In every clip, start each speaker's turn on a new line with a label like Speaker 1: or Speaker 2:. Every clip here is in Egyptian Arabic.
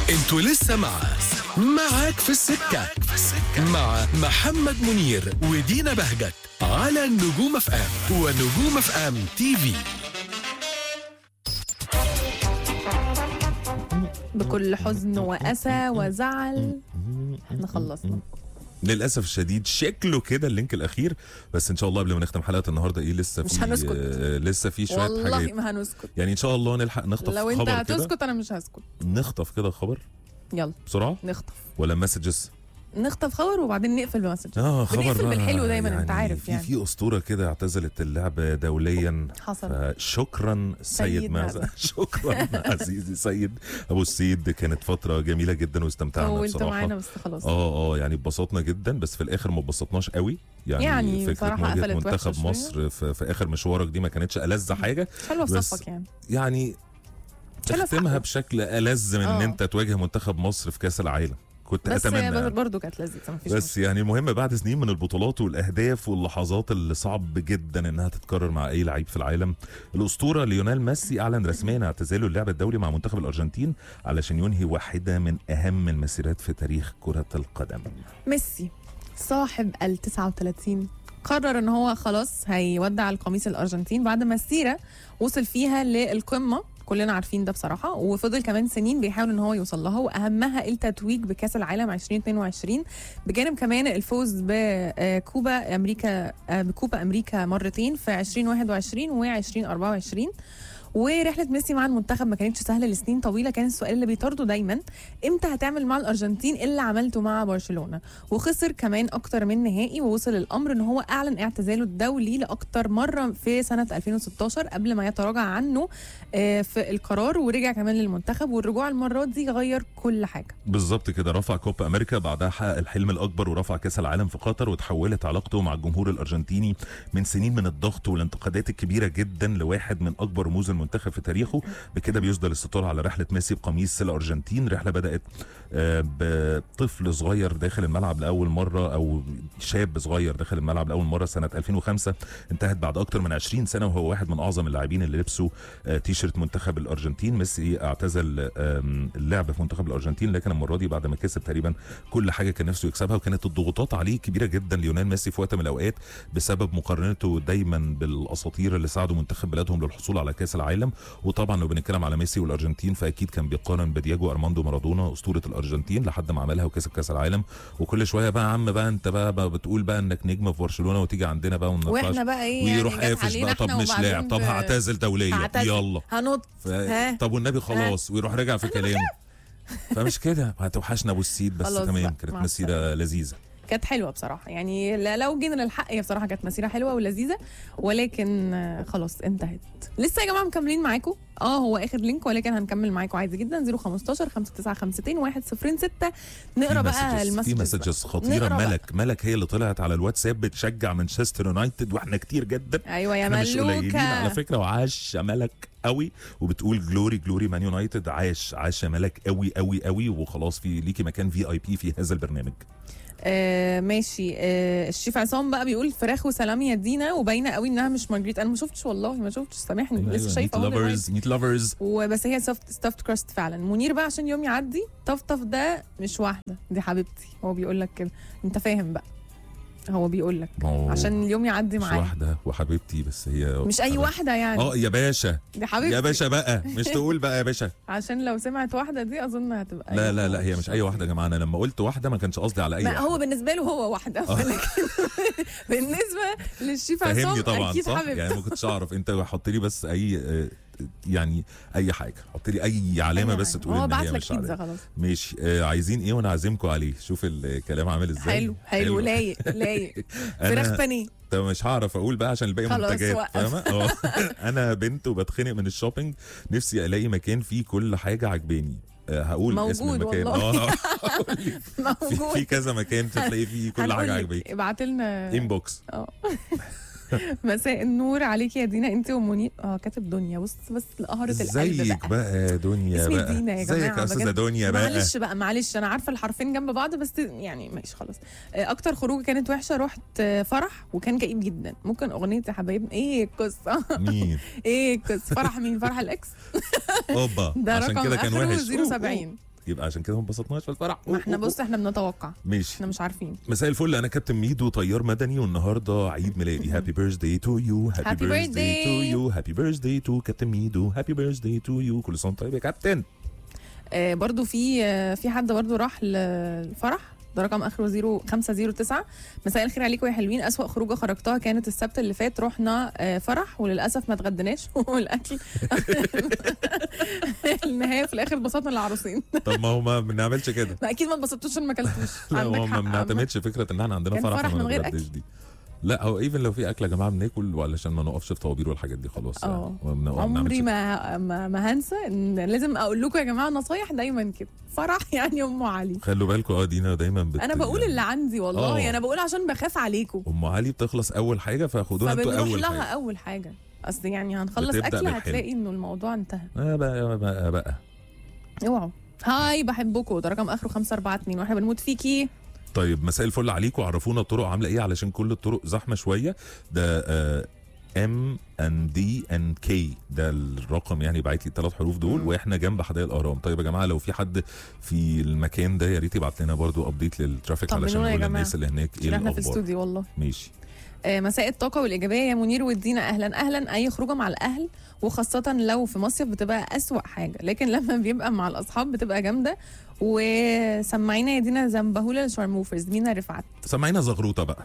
Speaker 1: انتوا لسه مع معاك في السكة مع محمد منير ودينا بهجت على النجوم اف ام ونجوم اف ام تي في
Speaker 2: بكل حزن وأسى وزعل احنا خلصنا
Speaker 3: للاسف الشديد شكله كده اللينك الاخير بس ان شاء الله قبل ما نختم حلقه النهارده ايه لسه
Speaker 2: مش
Speaker 3: في
Speaker 2: هنسكت.
Speaker 3: آه لسه في شويه
Speaker 2: والله
Speaker 3: حاجات
Speaker 2: ما هنسكت
Speaker 3: يعني ان شاء الله نلحق نخطف
Speaker 2: لو انت
Speaker 3: خبر كده
Speaker 2: هتسكت انا مش هسكت
Speaker 3: نخطف كده خبر
Speaker 2: يلا
Speaker 3: بسرعه
Speaker 2: نخطف
Speaker 3: ولا مسجز
Speaker 2: نخطف خبر وبعدين نقفل بمسج
Speaker 3: اه خبر
Speaker 2: بنقفل
Speaker 3: بقى
Speaker 2: بالحلو دايما انت عارف
Speaker 3: في
Speaker 2: يعني
Speaker 3: في اسطوره كده اعتزلت اللعب دوليا
Speaker 2: حصل
Speaker 3: شكرا سيد
Speaker 2: سيد
Speaker 3: معزة
Speaker 2: معزة.
Speaker 3: شكرا عزيزي سيد ابو السيد كانت فتره جميله جدا واستمتعنا
Speaker 2: طولت
Speaker 3: بصراحه
Speaker 2: معانا بس خلاص
Speaker 3: اه اه يعني اتبسطنا جدا بس في الاخر ما اتبسطناش قوي يعني,
Speaker 2: يعني
Speaker 3: فكره
Speaker 2: بصراحة
Speaker 3: مواجهه
Speaker 2: قفلت وحشة
Speaker 3: منتخب
Speaker 2: شوية.
Speaker 3: مصر في, في اخر مشوارك دي ما كانتش ألذ حاجه
Speaker 2: مش حلوه في
Speaker 3: بس-
Speaker 2: صفك يعني
Speaker 3: يعني
Speaker 2: حلوة في
Speaker 3: تختمها
Speaker 2: حقه.
Speaker 3: بشكل ألذ من ان
Speaker 2: آه.
Speaker 3: انت تواجه منتخب مصر في كاس العالم كنت
Speaker 2: بس
Speaker 3: اتمنى
Speaker 2: هي
Speaker 3: يعني.
Speaker 2: برضه كانت لذيذه مفيش
Speaker 3: بس يعني المهم بعد سنين من البطولات والاهداف واللحظات اللي صعب جدا انها تتكرر مع اي لعيب في العالم الاسطوره ليونيل ميسي اعلن رسميا اعتزاله اللعب الدولي مع منتخب الارجنتين علشان ينهي واحده من اهم المسيرات في تاريخ كره القدم
Speaker 2: ميسي صاحب ال 39 قرر ان هو خلاص هيودع القميص الارجنتين بعد مسيره وصل فيها للقمه كلنا عارفين ده بصراحه وفضل كمان سنين بيحاول ان هو يوصل لها واهمها التتويج بكاس العالم 2022 بجانب كمان الفوز بكوبا امريكا آه، بكوبا امريكا مرتين في 2021 و 2024 ورحله ميسي مع المنتخب ما كانتش سهله لسنين طويله كان السؤال اللي بيطارده دايما امتى هتعمل مع الارجنتين اللي عملته مع برشلونه وخسر كمان اكتر من نهائي ووصل الامر ان هو اعلن اعتزاله الدولي لاكتر مره في سنه 2016 قبل ما يتراجع عنه آه، في القرار ورجع كمان للمنتخب والرجوع المره دي غير كل حاجه
Speaker 3: بالظبط كده رفع كوبا امريكا بعدها حقق الحلم الاكبر ورفع كاس العالم في قطر وتحولت علاقته مع الجمهور الارجنتيني من سنين من الضغط والانتقادات الكبيره جدا لواحد من اكبر رموز المنتخب في تاريخه بكده بيسدل الستار على رحله ميسي بقميص الارجنتين رحله بدات آه، بطفل صغير داخل الملعب لاول مره او شاب صغير داخل الملعب لاول مره سنه 2005 انتهت بعد اكتر من 20 سنه وهو واحد من اعظم اللاعبين اللي لبسوا آه، تيشرت منتخب الارجنتين ميسي اعتزل آم، اللعب في منتخب الارجنتين لكن المره دي بعد ما كسب تقريبا كل حاجه كان نفسه يكسبها وكانت الضغوطات عليه كبيره جدا ليونيل ميسي في وقت من الاوقات بسبب مقارنته دايما بالاساطير اللي ساعدوا منتخب بلادهم للحصول على كاس العالم وطبعا لو بنتكلم على ميسي والارجنتين فاكيد كان بيقارن بدياجو ارماندو مارادونا اسطوره الارجنتين لحد ما عملها وكسب كاس العالم وكل شويه بقى يا عم بقى انت بقى, بقى بتقول بقى انك نجم في برشلونه وتيجي عندنا بقى ونناقش
Speaker 2: واحنا بقى ايه
Speaker 3: ويروح
Speaker 2: يعني جت
Speaker 3: قافش
Speaker 2: علينا
Speaker 3: بقى طب
Speaker 2: إحنا
Speaker 3: مش
Speaker 2: وبعدين
Speaker 3: لاعب طب
Speaker 2: ب-
Speaker 3: هعتزل دوليا
Speaker 2: هعتزل.
Speaker 3: يلا
Speaker 2: هنط
Speaker 3: ف...
Speaker 2: ها؟
Speaker 3: طب والنبي خلاص ويروح راجع في كلامه فمش كده هتوحشنا ابو السيد بس
Speaker 2: خلاص
Speaker 3: تمام
Speaker 2: بقى،
Speaker 3: كانت
Speaker 2: مع
Speaker 3: مسيره لذيذه
Speaker 2: كانت حلوه بصراحه يعني لا- لو جينا للحق هي بصراحه كانت مسيره حلوه ولذيذه ولكن آه، خلاص انتهت لسه يا جماعه مكملين معاكم اه هو اخر لينك ولكن هنكمل معاكم عادي جدا 015 5952 106 نقرا
Speaker 3: في
Speaker 2: بقى
Speaker 3: مسجز- في
Speaker 2: المسجز
Speaker 3: مسجز خطيره
Speaker 2: نقرا بقى.
Speaker 3: ملك ملك هي اللي طلعت على الواتساب بتشجع مانشستر يونايتد واحنا كتير جدا
Speaker 2: ايوه يا
Speaker 3: احنا مش قليلين على
Speaker 2: ملوكه
Speaker 3: فكره وعاش يا ملك قوي وبتقول جلوري جلوري مان يونايتد عاش عاش يا ملك قوي قوي قوي وخلاص في ليكي مكان في اي بي في هذا البرنامج
Speaker 2: آه ماشي آه الشيف عصام بقى بيقول فراخ وسلام يا دينا وباينه قوي انها مش مارجريت انا ما شفتش والله ما شفتش سامحني لسه شايفه
Speaker 3: ميت
Speaker 2: اهو دلوقتي.
Speaker 3: لافرز ميت لافرز
Speaker 2: وبس هي سوفت ستافت كراست فعلا منير بقى عشان يوم يعدي طفطف ده مش واحده دي حبيبتي هو بيقول لك كده انت فاهم بقى هو بيقول لك عشان اليوم يعدي
Speaker 3: مش
Speaker 2: معايا
Speaker 3: واحده وحبيبتي بس هي
Speaker 2: مش اي واحده يعني
Speaker 3: اه يا باشا
Speaker 2: دي حبيبتي
Speaker 3: يا باشا بقى مش تقول بقى يا باشا
Speaker 2: عشان لو سمعت واحده دي اظن هتبقى
Speaker 3: لا
Speaker 2: أيوة.
Speaker 3: لا لا هي مش اي واحده يا جماعه انا لما قلت واحده ما كانش قصدي على اي
Speaker 2: ما
Speaker 3: واحدة.
Speaker 2: هو بالنسبه له هو واحده ولكن بالنسبه للشيف عصام
Speaker 3: فهمني طبعا
Speaker 2: اكيد
Speaker 3: صح
Speaker 2: حبيبتي
Speaker 3: يعني ما كنتش اعرف انت حط لي بس اي آه، يعني اي حاجه حط لي اي علامه بس تقول
Speaker 2: هو
Speaker 3: ان
Speaker 2: بعت
Speaker 3: هي
Speaker 2: لك
Speaker 3: مش
Speaker 2: بيتزا
Speaker 3: علامه
Speaker 2: خلاص
Speaker 3: ماشي آه عايزين ايه وانا عازمكم عليه شوف الكلام عامل ازاي
Speaker 2: حلو حلو لايق لايق فراخ
Speaker 3: انا
Speaker 2: بانيه
Speaker 3: طب مش هعرف اقول بقى عشان الباقي
Speaker 2: خلاص
Speaker 3: منتجات
Speaker 2: وقف.
Speaker 3: فاهمه اه انا بنت وبتخنق من الشوبينج نفسي الاقي مكان فيه كل حاجه عجباني آه، هقول اسم
Speaker 2: موجود
Speaker 3: المكان
Speaker 2: والله.
Speaker 3: اه هقول لك. في,
Speaker 2: موجود
Speaker 3: في كذا مكان تلاقي فيه كل حاجه عجباك
Speaker 2: ابعت لنا
Speaker 3: انبوكس
Speaker 2: اه مساء النور عليك يا دينا انت ومنير اه كاتب دنيا بص بس لقهرة القلب
Speaker 3: ازيك
Speaker 2: بقى
Speaker 3: بقى يا دنيا
Speaker 2: اسمي
Speaker 3: بقى
Speaker 2: دينا يا
Speaker 3: ازيك
Speaker 2: جماعه
Speaker 3: يا استاذه
Speaker 2: بجد.
Speaker 3: دنيا بقى
Speaker 2: معلش بقى معلش انا عارفه الحرفين جنب بعض بس يعني ماشي خلاص آه، اكتر خروجه كانت وحشه رحت آه، فرح وكان كئيب جدا ممكن اغنيه يا حبايبنا ايه القصه
Speaker 3: مين
Speaker 2: ايه القصه فرح مين فرح الاكس
Speaker 3: اوبا
Speaker 2: ده
Speaker 3: عشان
Speaker 2: رقم
Speaker 3: كده كان
Speaker 2: آخره
Speaker 3: وحش
Speaker 2: 070
Speaker 3: يبقى عشان كده ما انبسطناش في الفرح
Speaker 2: ما احنا بص احنا بنتوقع
Speaker 3: ماشي
Speaker 2: احنا مش عارفين
Speaker 3: مساء الفل انا كابتن ميدو طيار مدني والنهارده عيد ميلادي هابي بيرثداي تو يو هابي
Speaker 2: Happy
Speaker 3: بيرثداي تو
Speaker 2: birthday.
Speaker 3: يو هابي بيرثداي تو كابتن ميدو هابي بيرثداي تو يو كل سنه وأنت طيب يا كابتن
Speaker 2: آه برضو في آه في حد برضو راح للفرح ده رقم اخره 0 509 مساء الخير عليكم يا حلوين اسوأ خروجه خرجتها كانت السبت اللي فات رحنا آه فرح وللاسف ما اتغديناش والاكل النهايه في الاخر اتبسطنا العروسين
Speaker 3: طب ما هو ما بنعملش كده
Speaker 2: ما اكيد ما اتبسطتوش عشان ما اكلتوش
Speaker 3: لا
Speaker 2: عندك
Speaker 3: هو
Speaker 2: حق
Speaker 3: ما بنعتمدش فكره ان احنا عندنا
Speaker 2: كان
Speaker 3: فرح
Speaker 2: فرح
Speaker 3: وما
Speaker 2: من غير
Speaker 3: نتغداش دي لا هو ايفن لو في اكل يا جماعه بناكل علشان ما نقفش في طوابير والحاجات دي خلاص يعني.
Speaker 2: اه.
Speaker 3: ما بن- ما
Speaker 2: عمري
Speaker 3: بنعملش
Speaker 2: ما ما, ما هنسى ان لازم اقول لكم يا جماعه نصايح دايما كده فرح يعني ام علي
Speaker 3: خلوا بالكم اه دينا دايما بت...
Speaker 2: انا بقول اللي عندي والله
Speaker 3: اه.
Speaker 2: انا بقول عشان بخاف عليكم
Speaker 3: ام علي بتخلص اول حاجه فخدوها انتوا
Speaker 2: فبنروح
Speaker 3: اول
Speaker 2: لها
Speaker 3: حاجه
Speaker 2: اول حاجه اصل يعني هنخلص
Speaker 3: بتبدأ
Speaker 2: اكل
Speaker 3: بالحلو.
Speaker 2: هتلاقي انه الموضوع انتهى
Speaker 3: آه بقى بقى, بقى.
Speaker 2: اوعوا هاي بحبكم ده رقم اخره 542 واحنا بنموت فيكي
Speaker 3: طيب مساء الفل عليكم عرفونا الطرق عامله ايه علشان كل الطرق زحمه شويه ده ام ان دي ان كي ده الرقم يعني باعت لي الثلاث حروف دول
Speaker 2: مم.
Speaker 3: واحنا جنب حدائق الاهرام طيب يا جماعه لو في حد في المكان ده يا ريت يبعت لنا برضو ابديت للترافيك علشان
Speaker 2: طمنونا يا
Speaker 3: نقول
Speaker 2: جماعة.
Speaker 3: للناس اللي هناك ايه
Speaker 2: عشان احنا في
Speaker 3: الاخبار
Speaker 2: الاستوديو والله
Speaker 3: ماشي
Speaker 2: آه مساء الطاقه والايجابيه يا منير وادينا اهلا اهلا اي خروجه مع الاهل وخاصه لو في مصيف بتبقى اسوا حاجه لكن لما بيبقى مع الاصحاب بتبقى جامده وسمعينا يا دينا زنبهوله لشرموفرز مينا رفعت
Speaker 3: سمعينا زغروطه بقى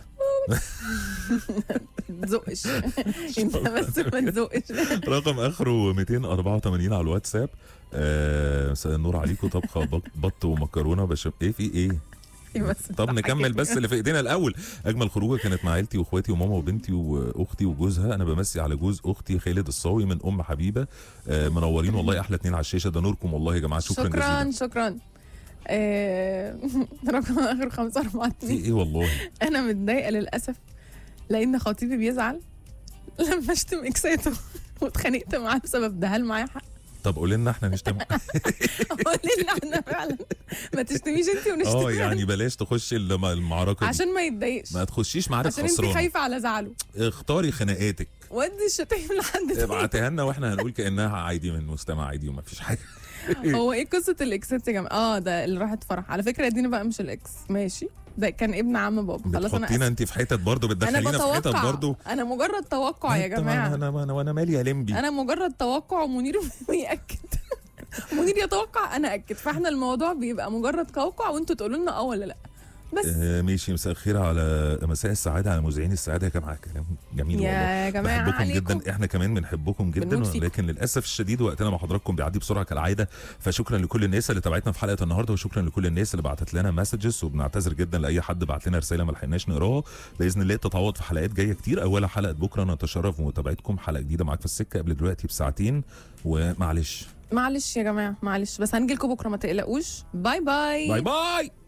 Speaker 2: تزقش انت بس ما تزقش
Speaker 3: رقم اخره 284 على الواتساب آه مساء النور عليكم طبخه بط- بط ومكرونه بشب ايه في ايه
Speaker 2: بس
Speaker 3: طب نكمل بس اللي في ايدينا الاول اجمل خروجه كانت مع عيلتي واخواتي وماما وبنتي واختي وجوزها انا بمسي على جوز اختي خالد الصاوي من ام حبيبه آه منورين والله احلى اتنين على الشاشه ده نوركم والله يا جماعه شكرا,
Speaker 2: شكرا
Speaker 3: جزيلا
Speaker 2: شكرا آه، رقم اخر 542
Speaker 3: في ايه والله
Speaker 2: انا متضايقه للاسف لان خطيبي بيزعل لما اشتم اكساته واتخانقت معاه بسبب ده هل معايا حق؟
Speaker 3: طب قولي لنا احنا نشتم
Speaker 2: اقول ان احنا فعلا ما تشتميش انت ونشتم
Speaker 3: اه يعني بلاش تخشي الم- المعركه دي
Speaker 2: عشان ما يتضايقش
Speaker 3: ما تخشيش معارك
Speaker 2: عشان انت
Speaker 3: خسرانه
Speaker 2: خايفه على زعله
Speaker 3: اختاري خناقاتك
Speaker 2: ودي الشتايم لحد تاني.
Speaker 3: ابعتيها لنا واحنا هنقول كانها عادي من مستمع عادي وما فيش حاجه
Speaker 2: هو ايه قصه الاكسات يا جماعه؟ اه ده اللي راحت فرح على فكره دينا بقى مش الاكس ماشي ده كان ابن عم بابا خلاص انا
Speaker 3: بتحطينا
Speaker 2: آسفة.
Speaker 3: انت في حتت برضه
Speaker 2: انا
Speaker 3: بتدخلينا في حتت
Speaker 2: بتوقع
Speaker 3: برضه
Speaker 2: انا مجرد توقع يا
Speaker 3: انت ما-
Speaker 2: جماعه
Speaker 3: انا انا وانا مالي يا لمبي
Speaker 2: انا مجرد توقع ومنير بيأكد منير يتوقع انا اكد فاحنا الموضوع بيبقى مجرد توقع وانتوا تقولوا لنا اه ولا لا بس
Speaker 3: آه ماشي مساء الخير على مساء السعاده على مذيعين السعاده يا جماعه كلام جميل والله
Speaker 2: يا جماعه
Speaker 3: بحبكم
Speaker 2: عليكم
Speaker 3: جدا احنا كمان بنحبكم جدا
Speaker 2: بنموت فيكم.
Speaker 3: ولكن للاسف الشديد وقتنا مع حضراتكم بيعدي بسرعه كالعاده فشكرا لكل الناس اللي تابعتنا في حلقه النهارده وشكرا لكل الناس اللي بعتت لنا مسجز وبنعتذر جدا لاي حد بعت لنا رساله ما لحقناش نقراها باذن الله تتعوض في حلقات جايه كتير اولها حلقه بكره نتشرف بمتابعتكم حلقه جديده معاك في السكه قبل دلوقتي بساعتين ومعلش
Speaker 2: معلش يا جماعه معلش بس هنجي لكم بكره ما تقلقوش باي باي
Speaker 3: باي باي